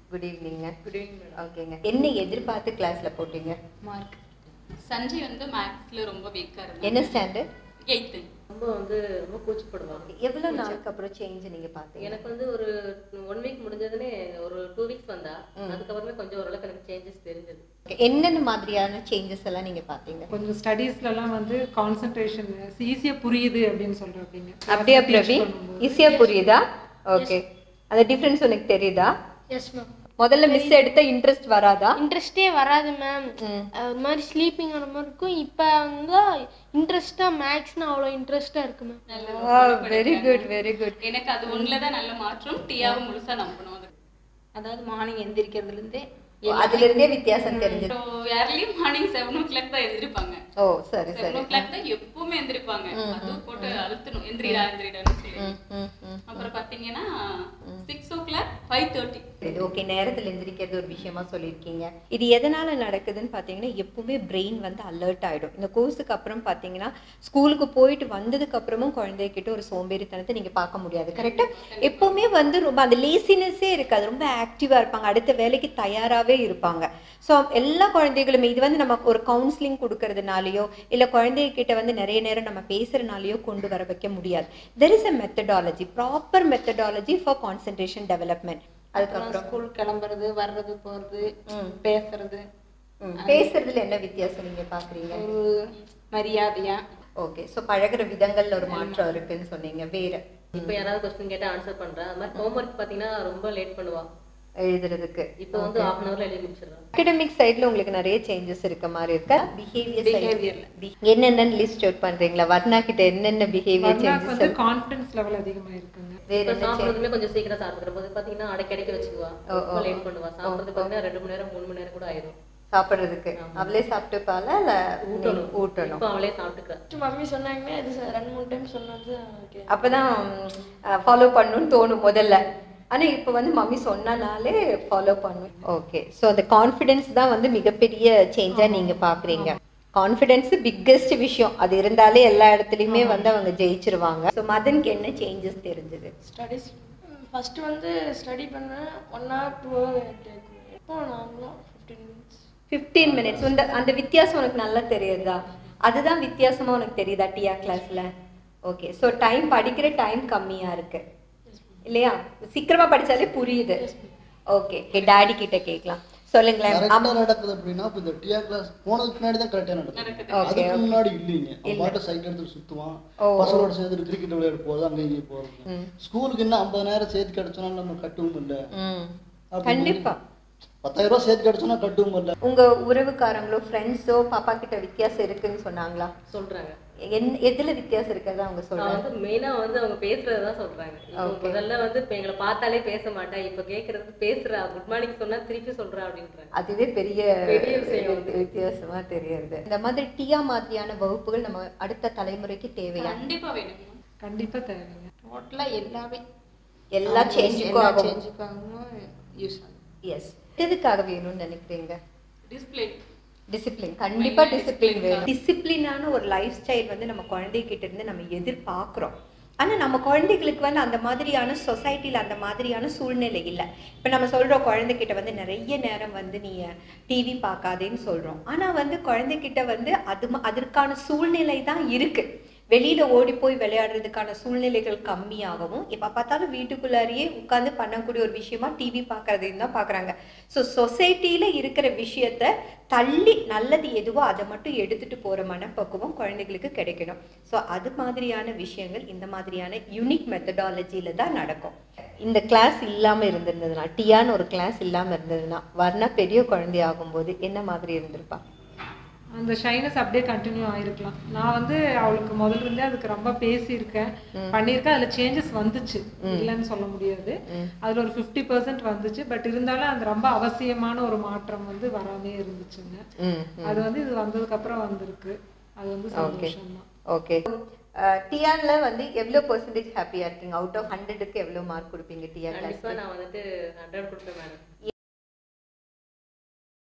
Good ஈவினிங்க good evening madam ஓகேங்க என்ன எதிர்பார்த்து கிளாஸ்ல போட்டீங்க மார்க் சஞ்சய் வந்து மேக்ஸ்ல ரொம்ப வீக்கா இருந்தாங்க என்ன ஸ்டாண்டர்ட் எயித்து ரொம்ப வந்து ரொம்ப கூச்சப்படுவாங்க எவ்வளவு நாளுக்கு அப்புறம் சேஞ்ச் நீங்க பாத்தீங்க எனக்கு வந்து ஒரு ஒன் வீக் முடிஞ்சதுனே ஒரு டூ வீக்ஸ் வந்தா அதுக்கப்புறமே கொஞ்சம் ஓரளவுக்கு எனக்கு சேஞ்சஸ் தெரிஞ்சது என்னென்ன மாதிரியான சேஞ்சஸ் எல்லாம் நீங்க பாத்தீங்க கொஞ்சம் ஸ்டடீஸ்லலாம் வந்து கான்சென்ட்ரேஷன் ஈஸியாக புரியுது அப்படின்னு சொல்ற அப்படிங்க அப்படியா பிரவி ஈஸியா புரியுதா ஓகே அந்த டிஃபரன்ஸ் உனக்கு தெரியுதா எஸ் மேம் முதல்ல மிஸ் எடுத்த இன்ட்ரெஸ்ட் வராதா இன்ட்ரெஸ்டே வராது மேம் ம். ஒரு மாதிரி ஸ்லீப்பிங் ஆன மாதிரி இருக்கும் இப்போ வந்து இன்ட்ரெஸ்ட்டாக மேக்ஸ்னா அவ்வளோ இன்ட்ரெஸ்ட்டாக இருக்கு ma'am very good very good எனக்கு அது ஒண்ணுல தான் நல்ல மாற்றம் டீயாவை முழுசா நம்பணும் அது அதாவது மார்னிங் எந்திரிக்கிறதுல இருந்தே அதுல இருந்தே வித்தியாசம் தெரிஞ்சது early morning seven o'clock தான் எந்திரிப்பாங்க ஓ சரி செவன் சரி ஓ கிளாக் தான் எப்பவுமே எந்திரிப்பாங்க அதுவும் போட்டு அழுத்தணும் எந்திரிடா எந்திரிடான்னு சொல்லி ம், ம், ம். அப்புறம் பாத்தீங்கன்னா six o'clock five thirty இது ஓகே நேரத்தில் எந்திரிக்கிறது ஒரு விஷயமா சொல்லியிருக்கீங்க இது எதனால நடக்குதுன்னு பார்த்தீங்கன்னா எப்பவுமே பிரெயின் வந்து அலர்ட் ஆயிடும் இந்த கோர்ஸுக்கு அப்புறம் பார்த்தீங்கன்னா ஸ்கூலுக்கு போயிட்டு வந்ததுக்கு அப்புறமும் குழந்தைகிட்ட ஒரு சோம்பேறித்தனத்தை நீங்க பார்க்க முடியாது கரெக்டா எப்பவுமே வந்து ரொம்ப அந்த லேசினஸ்ஸே இருக்காது ரொம்ப ஆக்டிவா இருப்பாங்க அடுத்த வேலைக்கு தயாராகவே இருப்பாங்க ஸோ எல்லா குழந்தைகளுமே இது வந்து நமக்கு ஒரு கவுன்சிலிங் கொடுக்கறதுனாலயோ இல்லை குழந்தைகிட்ட வந்து நிறைய நேரம் நம்ம பேசுறதுனாலயோ கொண்டு வர வைக்க முடியாது there is a methodology proper methodology for concentration development அதுக்கப்புறம் ஸ்கூல் கிளம்புறது வர்றது போறது ம். பேசுறது ம், பேசுறதுல என்ன வித்தியாசம் நீங்க பாக்குறீங்க ஒரு மரியாதையா ஓகே சோ பழகுற விதங்கள்ல ஒரு மாற்றம் இருக்குன்னு சொன்னீங்க வேற இப்போ யாராவது கொஸ்டின் கேட்டா ஆன்சர் பண்றேன் அது மாதிரி ஹோம்ஒர்க் பாத்தீங்கன்னா ரொம்ப லேட் பண்ணுவா எழுதுறதுக்கு இப்போ வந்து ஹாஃப் அன் ஹவர்ல எழுதி முடிச்சிடுறான் அகடமிக் சைடுல உங்களுக்கு நிறைய சேஞ்சஸ் இருக்க மாதிரி இருக்கா பிஹேவியர் Behaviourல. என்னென்ன லிஸ்ட் அவுட் பண்றீங்களா வர்ணா கிட்ட என்னென்ன பிஹேவியர் வர்ணாக்கு வந்து சேஞ்சஸ் கான்ஃபிடன்ஸ் லெவல் அதிகமா இருக்குங்க வேற இப்போ என்ன change? சாப்பிடுறதுமே கொஞ்சம் சீக்கிரம் சாப்பிடுற போது பாத்தீங்கன்னா அடைக்க அடைக்க வச்சுக்குவா ஓ, ஓ, ரொம்ப லேட் பண்ணுவா சாப்பிடுறது பாத்தீங்கன்னா ரெண்டு மணி நேரம் மூணு மணி நேரம் கூட ஆயிடும் சாப்பிடுறதுக்கு அவளே சாப்பிட்டுப்பால இல்ல ஊட்டணும் ஊட்டணும் இப்போ அவளே சாப்பிட்டுக்கிறா மம்மி சொன்னாங்கன்னா அது ச- ரெண்டு மூணு டைம் சொன்னது ஓகே அப்பதான் ஃபாலோ பண்ணணும்னு தோணும் முதல்ல ஆனா இப்போ வந்து மம்மி சொன்னனாலே ஃபாலோ பண்ணுவேன் ஓகே ஸோ அந்த கான்ஃபிடென்ஸ் தான் வந்து மிகப்பெரிய சேஞ்சா நீங்க பாக்குறீங்க கான்ஃபிடென்ஸ் பிக்கெஸ்ட் விஷயம் அது இருந்தாலே எல்லா இடத்துலயுமே வந்து அவங்க ஜெயிச்சிருவாங்க ஸோ மதனுக்கு என்ன சேஞ்சஸ் தெரிஞ்சது ஸ்டடீஸ் ஃபஸ்ட்டு வந்து ஸ்டடி பண்ணேன் ஒன் ஹவர் டூ ஹவர் டேக்கும் இப்போ நாங்களும் ஃபிஃப்டீன் மினிட்ஸ் ஃபிஃப்டீன் மினிட்ஸ் அந்த அந்த வித்தியாசம் உனக்கு நல்லா தெரியுதா அதுதான் வித்தியாசமா உனக்கு தெரியுதா டிஆ கிளாஸ்ல ஓகே ஸோ டைம் படிக்கிற டைம் கம்மியா இருக்கு இல்லையா சீக்கிரமா படிச்சாலே புரியுது ஓகே டாடி கிட்ட கேட்கலாம் சொல்லுங்களேன் கரெக்டா ஆமா. நடக்குது அப்படின்னா இப்போ இந்த டிஆர் கிளாஸ் போனதுக்கு முன்னாடி தான் கரெக்டா நடக்குது Okay, அதுக்கு okay. முன்னாடி இல்லைங்க அவன் இல்ல. பாட்டு சைக்கிள் எடுத்து சுத்துவான் ஓ, பசங்களோட சேர்ந்து கிரிக்கெட் விளையாட போறது அங்க இங்கே போறது ம். ஸ்கூலுக்கு இன்னும் ஐம்பதாயிரம் சேர்த்து கிடைச்சோம்னா நம்ம கட்டவும் இல்ல ம். அப்படி கண்டிப்பா பத்தாயிரம் ரூபாய் சேர்த்து கிடைச்சோம்னா கட்டவும் இல்ல உங்க உறவுக்காரங்களோ ஃப்ரெண்ட்ஸோ பாப்பா கிட்ட வித்தியாசம் இருக்குன்னு சொன்னாங்களா சொல்றாங்க என் எதுல வித்தியாசம் இருக்கிறதா அவங்க அவ சொல்றாங்க வந்து மெயினா வந்து அவங்க பேசுறத தான் சொல்றாங்க இப்போ Okay. முதல்ல வந்து இப்ப எங்களை பார்த்தாலே பேச மாட்டா இப்ப கேக்குறது பேசுறா குட் மார்னிங் சொன்னா திருப்பி சொல்றா அப்படின்றாங்க அதுவே பெரிய பெரிய விஷயம் வந்து. வித்தியாசமா தெரியுது இந்த மாதிரி டியா மாதிரியான வகுப்புகள் நம்ம அடுத்த தலைமுறைக்கு தேவையா கண்டிப்பா வேணும் கண்டிப்பா தேவைங்க டோட்டலாக எல்லாமே எல்லா சேஞ்சுக்கும் ஆகும் சேஞ்சுக்காகவும் யூஸ் ஆகும் எஸ் எதுக்காக வேணும்னு நினைக்கிறீங்க டிஸ்பிளே டிசிப்ளின் கண்டிப்பா Main டிசிப்ளின் discipline வேணும் டிசிப்ளினான ஒரு லைஃப் ஸ்டைல் வந்து நம்ம குழந்தைகிட்ட இருந்து நம்ம எதிர்பார்க்குறோம் ஆனா நம்ம குழந்தைகளுக்கு வந்து அந்த மாதிரியான சொசைட்டில அந்த மாதிரியான சூழ்நிலை இல்லை இப்ப நம்ம சொல்றோம் குழந்தைகிட்ட வந்து நிறைய நேரம் வந்து நீ டிவி பார்க்காதேன்னு சொல்றோம் ஆனா வந்து குழந்தைகிட்ட வந்து அது ம- அதற்கான சூழ்நிலை தான் இருக்கு வெளியில ஓடி போய் விளையாடுறதுக்கான சூழ்நிலைகள் கம்மியாகவும் எப்ப பார்த்தாலும் வீட்டுக்குள்ளாரியே உட்கார்ந்து பண்ணக்கூடிய ஒரு விஷயமா டிவி பார்க்கறதையும் தான் பார்க்கறாங்க ஸோ சொசைட்டியில இருக்கிற விஷயத்த தள்ளி நல்லது எதுவோ அதை மட்டும் எடுத்துட்டு போற மனப்பக்குவம் குழந்தைகளுக்கு கிடைக்கணும் ஸோ அது மாதிரியான விஷயங்கள் இந்த மாதிரியான யூனிக் மெத்தடாலஜியில தான் நடக்கும் இந்த கிளாஸ் இல்லாம இருந்திருந்ததுன்னா டியான்னு ஒரு கிளாஸ் இல்லாம இருந்ததுன்னா வர்ணா பெரிய குழந்தை ஆகும்போது என்ன மாதிரி இருந்திருப்பா அந்த ஷைனஸ் அப்படியே கண்டினியூ ஆயிருக்கலாம் நான் வந்து அவளுக்கு முதல்ல இருந்தே அதுக்கு ரொம்ப பேசியிருக்கேன் பண்ணியிருக்கேன் அதுல சேஞ்சஸ் வந்துச்சு இல்லைன்னு சொல்ல முடியாது அதுல ஒரு ஃபிஃப்டி பர்சன்ட் வந்துச்சு பட் இருந்தாலும் அது ரொம்ப அவசியமான ஒரு மாற்றம் வந்து வராமே இருந்துச்சுங்க ம் அது வந்து இது வந்ததுக்கு அப்புறம் வந்திருக்கு அது வந்து சந்தோஷம் தான் ஓகே டிஆன்ல வந்து எவ்வளவு பெர்சன்டேஜ் ஹாப்பியா இருக்கீங்க அவுட் ஆஃப் ஹண்ட்ரடுக்கு எவ்வளவு மார்க் கொடுப்பீங்க டிஆர் கண்டிப்பா நான் வந்துட்டு ஹண்ட்ரட் கொடுப்பேன் மேடம்